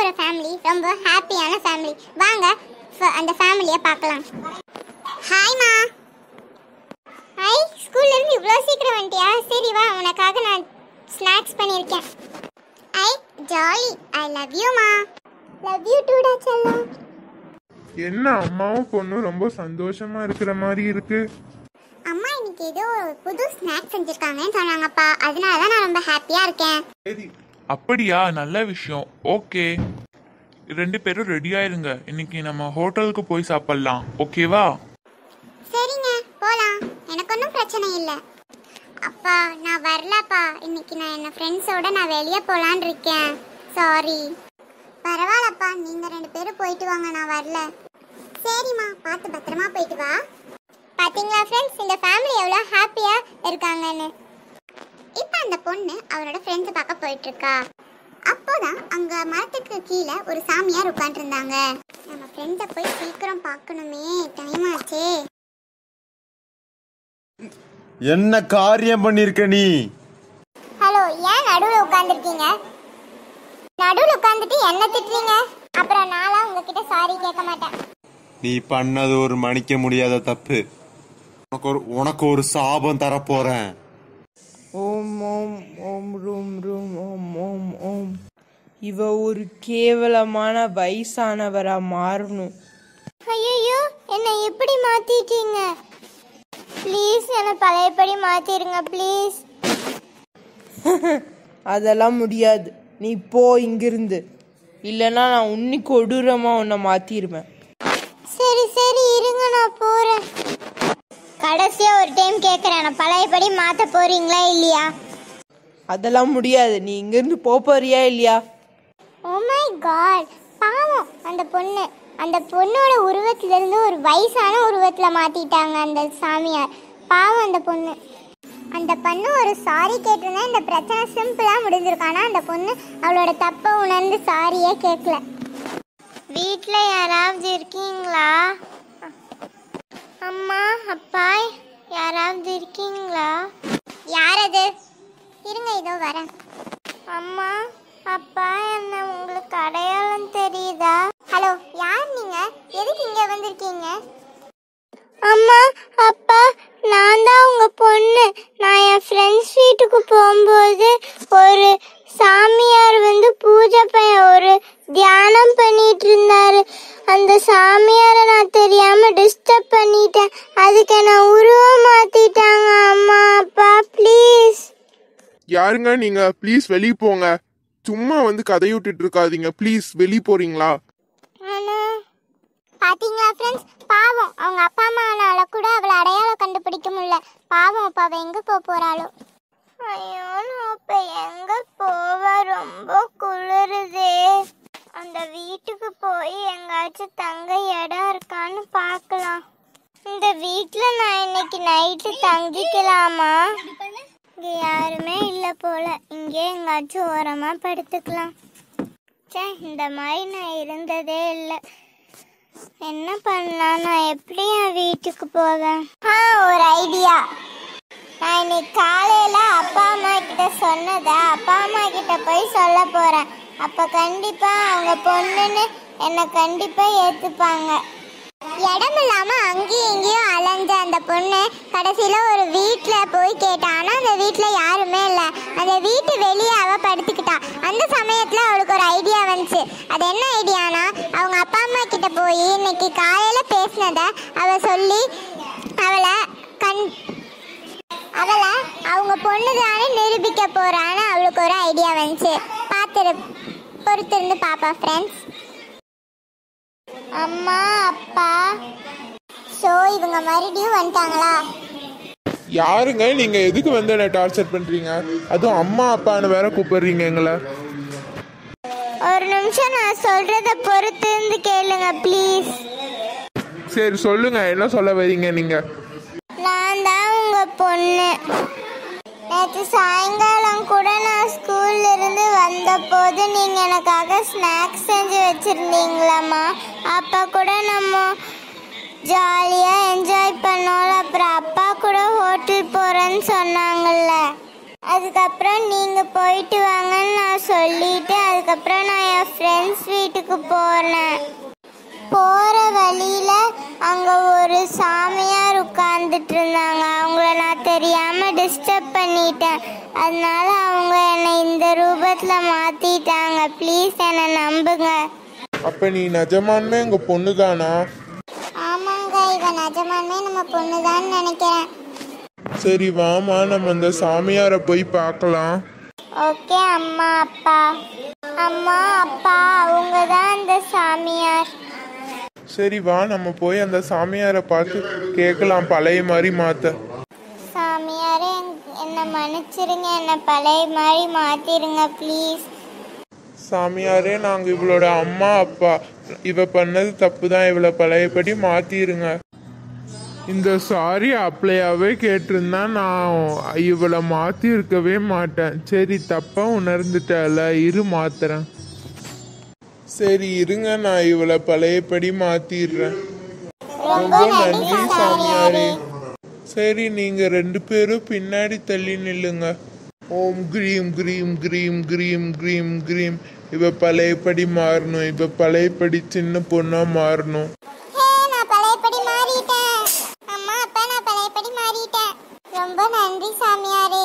இருக்கிற ஃபேமிலி ரொம்ப ஹாப்பியான ஃபேமிலி வாங்க ஃப- அந்த ஃபேமிலியை பார்க்கலாம் ஹாய்மா ஹாய் ஸ்கூல்ல இருந்து இவ்வளோ சீக்கிரம் வந்துட்டியா சரி வா உனக்காக நான் ஸ்நாக்ஸ் பண்ணியிருக்கேன் ஐ ஜாலி ஐ லவ் யூமா லவ் யூ டூடா செல்லம் என்ன அம்மாவும் பொண்ணும் ரொம்ப சந்தோஷமா இருக்கிற மாதிரி இருக்கு அம்மா இன்னைக்கு ஏதோ புது ஸ்நாக்ஸ் செஞ்சிருக்காங்கன்னு சொன்னாங்கப்பா அதனால தான் நான் ரொம்ப ஹாப்பியா இருக்கேன் அப்படியா நல்ல விஷயம் ஓகே ரெண்டு பேரும் ரெடி ஆயிருங்க இன்னைக்கு நம்ம ஹோட்டலுக்கு போய் சாப்பிடலாம் ஓகேவா சரிங்க போலாம் எனக்கு ஒன்றும் பிரச்சனை இல்லை அப்பா நான் வரலப்பா இன்னைக்கு நான் என்ன ஃப்ரெண்ட்ஸோட நான் வெளியே போலான் இருக்கேன் சாரி பரவாயில்லப்பா நீங்க ரெண்டு பேரும் போயிட்டு வாங்க நான் வரல சரிம்மா பார்த்து பத்திரமா போயிட்டு வா பாத்தீங்களா ஃப்ரெண்ட்ஸ் இந்த ஃபேமிலி எவ்வளோ ஹாப்பியா இருக்காங்கன்னு இப்போ அந்த பொண்ணு அவரோட ஃப்ரெண்ட்ஸ் பார்க்க போயிட்டு இருக்கா அப்போதான் அங்க மரத்துக்கு கீழே ஒரு சாமியார் உட்காந்துருந்தாங்க நம்ம ஃப்ரெண்ட்ஸை போய் சீக்கிரம் பார்க்கணுமே டைம் ஆச்சே என்ன காரியம் பண்ணிருக்க நீ ஹலோ ஏன் நடுவில் உட்காந்துருக்கீங்க நடுவில் உட்காந்துட்டு என்ன திட்டுறீங்க அப்புறம் நான்லாம் உங்ககிட்ட சாரி கேட்க மாட்டேன் நீ பண்ணது ஒரு மன்னிக்க முடியாத தப்பு உனக்கு ஒரு உனக்கு ஒரு சாபம் தரப்போறேன் ஓம் ஓம் ஓம் ரூம் ரூம் ஓம் ஓம் ஓம் இவ ஒரு கேவலமான வயசானவரா மாறணும் ஐயோ என்னை எப்படி மாத்திட்டீங்க ப்ளீஸ் என்னை பழையபடி மாத்திருங்க ப்ளீஸ் அதெல்லாம் முடியாது நீ போ இங்கிருந்து இல்லைன்னா நான் உன்னி கொடூரமா உன்னை மாத்திருவேன் சரி சரி இருங்க நான் போறேன் கடைசியா ஒரு டைம் கேக்குறேன் நான் பழையபடி மாத்த போறீங்களா இல்லையா அதெல்லாம் முடியாது நீ இங்கிருந்து போப் போறியா இல்லையா ஓ மை காட் பாவம் அந்த பொண்ணு அந்த பொண்ணோட உருவத்துல இருந்து ஒரு வயசான உருவத்துல மாத்திட்டாங்க அந்த சாமியார் பாவம் அந்த பொண்ணு அந்த பொண்ணு ஒரு சாரி கேட்டிருந்தா இந்த பிரச்சனை சிம்பிளா முடிஞ்சிருக்கும் ஆனா அந்த பொண்ணு அவளோட தப்பை உணர்ந்து சாரியே கேட்கல வீட்ல யாராவது இருக்கீங்களா அம்மா அப்பா யாராவது இருக்கீங்களா யார் அது இருங்க இதோ வரேன் அம்மா அப்பா என்ன உங்களுக்கு அடையாளம் தெரியுதா ஹலோ யார் நீங்க எதுக்கு இங்க வந்திருக்கீங்க அம்மா அப்பா நான் தான் உங்க பொண்ணு நான் என் ஃப்ரெண்ட்ஸ் வீட்டுக்கு போகும்போது ஒரு சாமியார் வந்து பூஜை பைய ஒரு தியானம் பண்ணிட்டு இருந்தாரு அந்த சாமியாரை நான் தெரியாம டிஸ்டர்ப் பண்ணிட்டேன் அதுக்கு நான் உருவம் மாத்திட்டாங்க அம்மா அப்பா ப்ளீஸ் யாருங்க நீங்க ப்ளீஸ் வெளியே போங்க சும்மா வந்து கதை விட்டுட்டு இருக்காதீங்க ப்ளீஸ் வெளியே போறீங்களா பாத்தீங்களா ஃப்ரெண்ட்ஸ் பாவம் அவங்க அப்பா அம்மானால கூட அவளை அடையாளம் கண்டுபிடிக்க முடியல பாவம் அப்ப அவ எங்க போக போறாளோ ஐயோ நான் இப்ப எங்க போவ ரொம்ப குளிருதே அந்த வீட்டுக்கு போய் எங்காச்சும் தங்க இடம் இருக்கான்னு பார்க்கலாம் இந்த வீட்ல நான் இன்னைக்கு நைட்டு தங்கிக்கலாமா இங்க யாருமே இல்ல போல இங்கே எங்காச்சும் ஓரமா படுத்துக்கலாம் ச்சே இந்த மாதிரி நான் இருந்ததே இல்லை என்ன பண்ணலாம் நான் எப்படி என் வீட்டுக்கு போவேன் ஆ ஒரு ஐடியா நான் இன்னைக்கு காலையில அப்பா அம்மா கிட்ட சொன்னதை அப்பா அம்மா கிட்ட போய் சொல்ல போறேன் அப்ப கண்டிப்பா அவங்க பொண்ணுன்னு என்னை கண்டிப்பா ஏத்துப்பாங்க இடம் இல்லாம அங்கேயும் இங்கேயும் அலைஞ்ச அந்த பொண்ணு கடைசியில ஒரு வீட்ல போய் கேட்டா ஆனா அந்த வீட்ல யாருமே இல்ல அந்த வீட்டு வெளியே அவ படுத்துக்கிட்டா அந்த சமயத்துல அவளுக்கு ஒரு ஐடியா வந்துச்சு அது என்ன ஐடியானா அவங்க அப்பா அம்மா கிட்ட போய் இன்னைக்கு காலையில பேசினத அவ சொல்லி அவளை கண் அவளை அவங்க பொண்ணுதானே நிரூபிக்க போறான்னு அவளுக்கு ஒரு ஐடியா வந்துச்சு பார்த்துரு பொறுத்திருந்து பாப்பா ஃப்ரெண்ட்ஸ் அம்மா அப்பா ஸோ இவங்க மறுபடியும் வந்துட்டாங்களா யாருங்க நீங்க எதுக்கு வந்து என்ன டார்ச்சர் பண்றீங்க அதுவும் அம்மா அப்பான்னு வேற கூப்பிடுறீங்க எங்களை ஒரு நிமிஷம் நான் சொல்றத பொறுத்து இருந்து கேளுங்க ப்ளீஸ் சரி சொல்லுங்க என்ன சொல்ல வரீங்க நீங்க நான் தான் உங்க பொண்ணு நேற்று சாயங்காலம் கூட நான் ஸ்கூல்ல இருந்து வந்தபோது நீங்க எனக்காக ஸ்நாக்ஸ் செஞ்சு வச்சிருந்தீங்களாம்மா அப்ப கூட நம்ம ஜாலியா என்ஜாய் பண்ணோம் அப்புறம் அப்பா கூட ஹோட்டல் போறேன்னு சொன்னாங்கல்ல அதுக்கப்புறம் நீங்க போயிட்டு வாங்கன்னு நான் சொல்லிட்டு அதுக்கப்புறம் நான் என் ஃப்ரெண்ட்ஸ் வீட்டுக்கு போனேன் போற வழியில அங்க ஒரு சாமியார் உட்கார்ந்துட்டு இருந்தாங்க அவங்கள நான் தெரியாம டிஸ்டர்ப் பண்ணிட்டேன் அதனால அவங்க என்னை இந்த ரூபத்துல மாத்திட்டாங்க ப்ளீஸ் என்னை நம்புங்க அப்ப நீ நிஜமானுமே எங்க பொண்ணுதானா ஆமாங்க இவ நிஜமானே நம்ம பொண்ணுதான் நினைக்கிறேன் சரி வாமா நம்ம அந்த சாமியாரை போய் பார்க்கலாம் ஓகே அம்மா அப்பா அம்மா அப்பா அவங்க தான் அந்த சாமியார் சரி வா நம்ம போய் அந்த சாமியாரை பார்த்து கேட்கலாம் பழைய மாதிரி மாத்த சாமியாரே என்னை மன்னிச்சிருங்க என்னை பழைய மாதிரி மாத்திருங்க ப்ளீஸ் சாமியாரே நாங்க இவளோட அம்மா அப்பா இவ பண்ணது தப்பு தான் இவளை பழையபடி மாத்திருங்க இந்த சாரி அப்ளையாவே கேட்டிருந்தா நான் இவளை மாத்தி இருக்கவே மாட்டேன் சரி தப்பா உணர்ந்துட்டல இரு மாத்துறேன் சரி இருங்க நான் இவளை பழையபடி மாத்திடுறேன் ரொம்ப நன்றி சாமியாரே சரி நீங்க ரெண்டு பேரும் பின்னாடி தள்ளி நில்லுங்க ஓம் கிரீம் கிரீம் கிரீம் கிரீம் கிரீம் கிரீம் இவ பழையபடி மாறணும் இவ பழையபடி சின்ன பொண்ணா மாறணும் ஹே நான் பழையபடி மாறிட்டேன் அம்மா அப்பா நான் பழையபடி மாறிட்டேன் ரொம்ப நன்றி சாமியாரே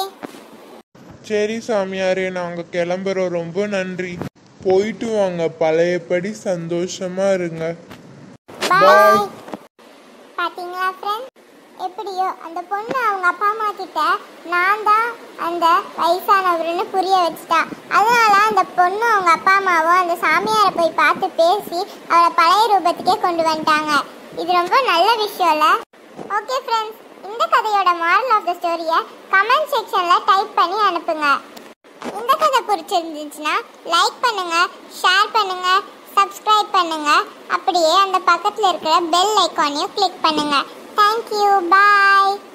சரி சாமியாரே நாங்க கிளம்புறோம் ரொம்ப நன்றி போயிட்டு வாங்க பழையபடி சந்தோஷமா இருங்க பாய் பாத்தீங்களா ஃப்ரெண்ட் எப்படியோ அந்த பொண்ணு அவங்க அப்பா அம்மா கிட்ட நான் தான் அந்த வயசானவருன்னு புரிய வச்சுட்டா அதனால அந்த பொண்ணு அவங்க அப்பா அம்மாவும் அந்த சாமியாரை போய் பார்த்து பேசி அவளை பழைய ரூபத்துக்கே கொண்டு வந்துட்டாங்க இது ரொம்ப நல்ல விஷயம்ல ஓகே ஃப்ரெண்ட்ஸ் இந்த கதையோட மாரல் ஆஃப் த ஸ்டோரியை கமெண்ட் செக்ஷன்ல டைப் பண்ணி அனுப்புங்க இந்த கதை பிடிச்சிருந்துச்சுன்னா லைக் பண்ணுங்க ஷேர் பண்ணுங்க சப்ஸ்கிரைப் பண்ணுங்க அப்படியே அந்த பக்கத்தில் இருக்கிற பெல் ஐக்கானையும் கிளிக் பண்ணுங்க தேங்க்யூ பாய்